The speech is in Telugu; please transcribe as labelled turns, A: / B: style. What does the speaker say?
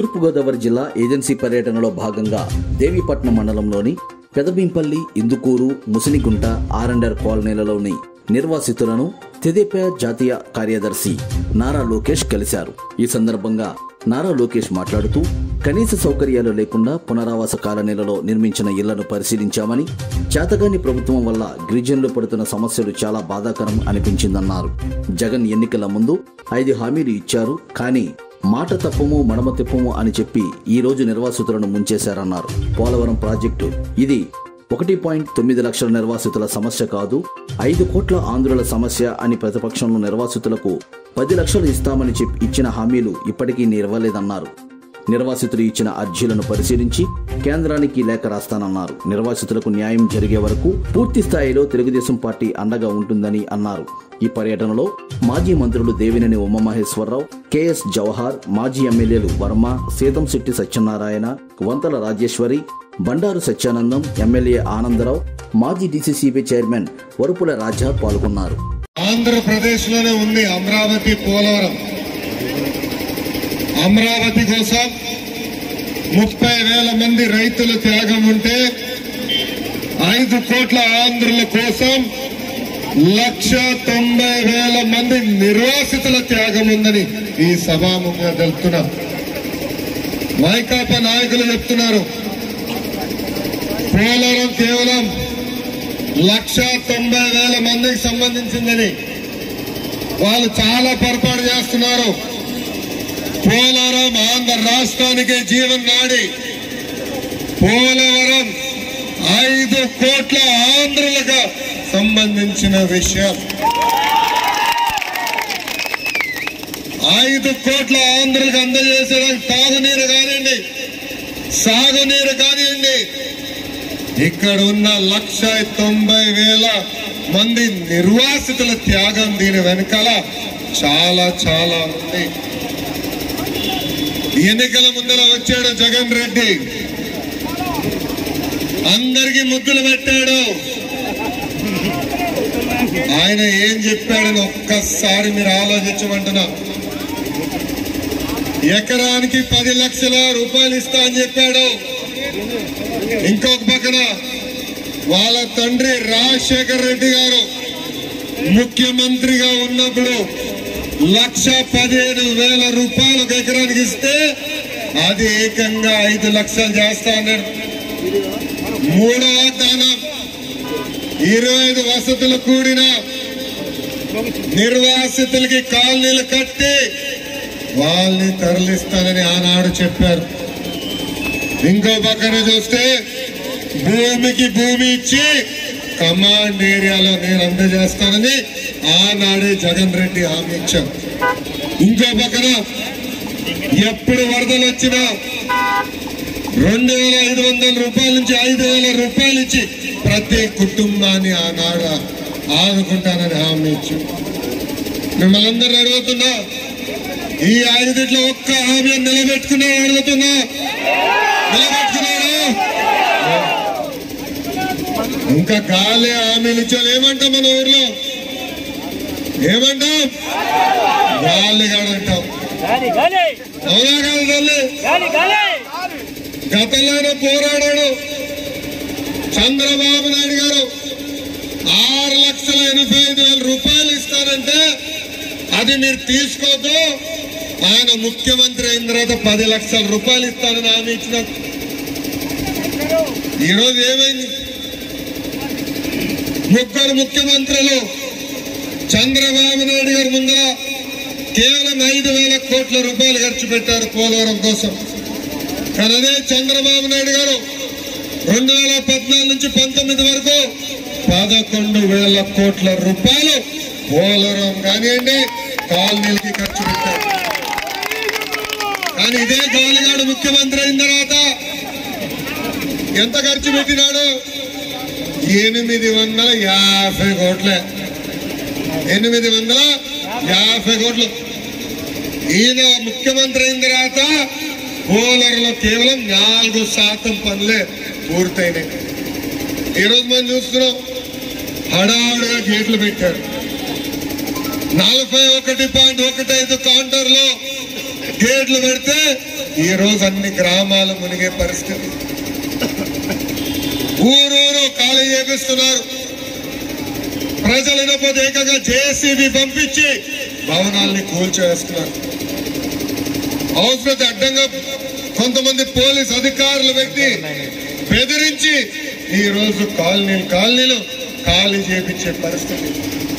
A: తూర్పుగోదావరి జిల్లా ఏజెన్సీ పర్యటనలో భాగంగా దేవీపట్నం మండలంలోని పెదబీంపల్లి ఇందుకూరు ముసినిగుంట ఆరండర్ కాలనీలలోని నిర్వాసితులను తెదేపా జాతీయ కార్యదర్శి నారా లోకేష్ కలిశారు ఈ సందర్భంగా నారా లోకేష్ మాట్లాడుతూ కనీస సౌకర్యాలు లేకుండా పునరావాస కాలనీలలో నిర్మించిన ఇళ్లను పరిశీలించామని చేతగాని ప్రభుత్వం వల్ల గిరిజనులు పడుతున్న సమస్యలు చాలా బాధాకరం అనిపించిందన్నారు జగన్ ఎన్నికల ముందు ఐదు హామీలు ఇచ్చారు కానీ మాట తప్పము మడమ తిప్పము అని చెప్పి ఈ రోజు నిర్వాసితులను ముంచేశారన్నారు పోలవరం ప్రాజెక్టు ఇది ఒకటి పాయింట్ తొమ్మిది లక్షల నిర్వాసితుల సమస్య కాదు ఐదు కోట్ల ఆంధ్రుల సమస్య అని ప్రతిపక్షంలో నిర్వాసితులకు పది లక్షలు ఇస్తామని చెప్పి ఇచ్చిన హామీలు ఇప్పటికీ నెరవేరలేదన్నారు నిర్వాసితులు ఇచ్చిన అర్జీలను పరిశీలించి కేంద్రానికి లేఖ రాస్తానన్నారు నిర్వాసితులకు న్యాయం జరిగే వరకు పూర్తి స్థాయిలో తెలుగుదేశం పార్టీ అండగా ఉంటుందని అన్నారు ఈ పర్యటనలో మాజీ మంత్రులు దేవినేని ఉమామహేశ్వరరావు కెఎస్ జవహార్ మాజీ ఎమ్మెల్యేలు వర్మ సీతంశెట్టి సత్యనారాయణ వంతల రాజేశ్వరి బండారు సత్యానందం ఎమ్మెల్యే ఆనందరావు మాజీ డీసీసీబీ చైర్మన్ వరుపుల రాజా పాల్గొన్నారు
B: ఆంధ్రప్రదేశ్ లోనే ఉంది అమరావతి పోలవరం అమరావతి కోసం ముప్పై వేల మంది రైతుల త్యాగం ఉంటే ఐదు కోట్ల ఆంధ్రుల కోసం లక్ష తొంభై వేల మంది నిర్వాసితుల త్యాగం ఉందని ఈ సభాముఖంగా తెలుపుతున్నా వైకాపా నాయకులు చెప్తున్నారు పోలవరం కేవలం లక్ష తొంభై వేల మందికి సంబంధించిందని వాళ్ళు చాలా పొరపాటు చేస్తున్నారు పోలవరం ఆంధ్ర రాష్ట్రానికి జీవన్ నాడి పోలవరం ఐదు కోట్ల ఆంధ్రులకు సంబంధించిన విషయం ఐదు కోట్ల ఆంధ్రులకు అందజేసేదానికి తాగునీరు కానివ్వండి సాగునీరు కానివ్వండి ఇక్కడ ఉన్న లక్ష తొంభై వేల మంది నిర్వాసితుల త్యాగం దీని వెనకాల చాలా చాలా ఉంది ఎన్నికల ముందర వచ్చాడు జగన్ రెడ్డి అందరికి ముద్దులు పెట్టాడు ఆయన ఏం చెప్పాడని ఒక్కసారి మీరు ఆలోచించమంటున్నా ఎకరానికి పది లక్షల రూపాయలు ఇస్తా అని చెప్పాడు ఇంకొక పక్కన వాళ్ళ తండ్రి రాజశేఖర్ రెడ్డి గారు ముఖ్యమంత్రిగా ఉన్నప్పుడు లక్ష పదిహేను వేల రూపాయలు ఒక ఎకరానికి ఇస్తే అది ఏకంగా ఐదు లక్షలు చేస్తా అన్నాడు మూడో వాగ్దానం ఇరవై ఐదు వసతులు కూడిన నిర్వాసితులకి కాలనీలు కట్టి వాళ్ళని తరలిస్తానని ఆనాడు చెప్పారు ఇంకో పక్కన చూస్తే భూమికి భూమి ఇచ్చి కమాండ్ ఏరియాలో నేను అందజేస్తానని ఆనాడే జగన్ రెడ్డి హామీ ఇచ్చారు ఇంకో పక్కన ఎప్పుడు వరదలు వచ్చినా రెండు వేల ఐదు వందల రూపాయల నుంచి ఐదు వేల రూపాయలు ఇచ్చి ప్రతి కుటుంబాన్ని ఆనాడు ఆదుకుంటానని హామీ ఇచ్చి మిమ్మల్ని అందరూ అడుగుతున్నా ఈ ఐదుట్లో ఒక్క హామీ నిలబెట్టుకున్నా అడుగుతున్నా నిలబెట్టుకున్నారా ఇంకా గాలి హామీలు ఇచ్చారు ఏమంటాం మన ఊర్లో ఏమంటాం గాలిగాడు అంటాం
C: గాలి గాలి
B: అవునా కాదు తల్లి
C: గాలి గాలి
B: గతంలోనే పోరాడాడు చంద్రబాబు నాయుడు గారు ఆరు లక్షల ఎనభై ఐదు వేల రూపాయలు ఇస్తారంటే అది మీరు తీసుకోవద్దు ఆయన ముఖ్యమంత్రి అయిన తర్వాత పది లక్షల రూపాయలు ఇస్తానని హామీ ఇచ్చిన ఈరోజు ఏమైంది ముగ్గురు ముఖ్యమంత్రులు చంద్రబాబు నాయుడు గారి ముందర కేవలం ఐదు వేల కోట్ల రూపాయలు ఖర్చు పెట్టారు పోలవరం కోసం కానీ అదే చంద్రబాబు నాయుడు గారు రెండు వేల పద్నాలుగు నుంచి పంతొమ్మిది వరకు పదకొండు వేల కోట్ల రూపాయలు పోలవరం కానివ్వండి కాలనీలకి ఖర్చు పెట్టారు కానీ ఇదే గాలిగాడు ముఖ్యమంత్రి అయిన తర్వాత ఎంత ఖర్చు పెట్టినాడు ఎనిమిది వందల యాభై కోట్లే ఎనిమిది వందల యాభై కోట్లు ఈయన ముఖ్యమంత్రి అయిన తర్వాత పోలవరంలో కేవలం నాలుగు శాతం పనులే పూర్తయినాయి ఈరోజు మనం చూస్తున్నాం హడావుడిగా గేట్లు పెట్టారు నలభై ఒకటి పాయింట్ ఒకటి ఐదు కౌంటర్ లో గేట్లు పెడితే ఈ రోజు అన్ని గ్రామాలు మునిగే పరిస్థితి ఊరూరు ఖాళీ చేపిస్తున్నారు ప్రజలు ఇనపోతే ఏకంగా జేసీబీ పంపించి భవనాల్ని కూల్చివేస్తున్నారు అవసరత అడ్డంగా కొంతమంది పోలీస్ అధికారులు వ్యక్తి బెదిరించి ఈ రోజు కాలనీలు కాలనీలు ఖాళీ చేపించే పరిస్థితి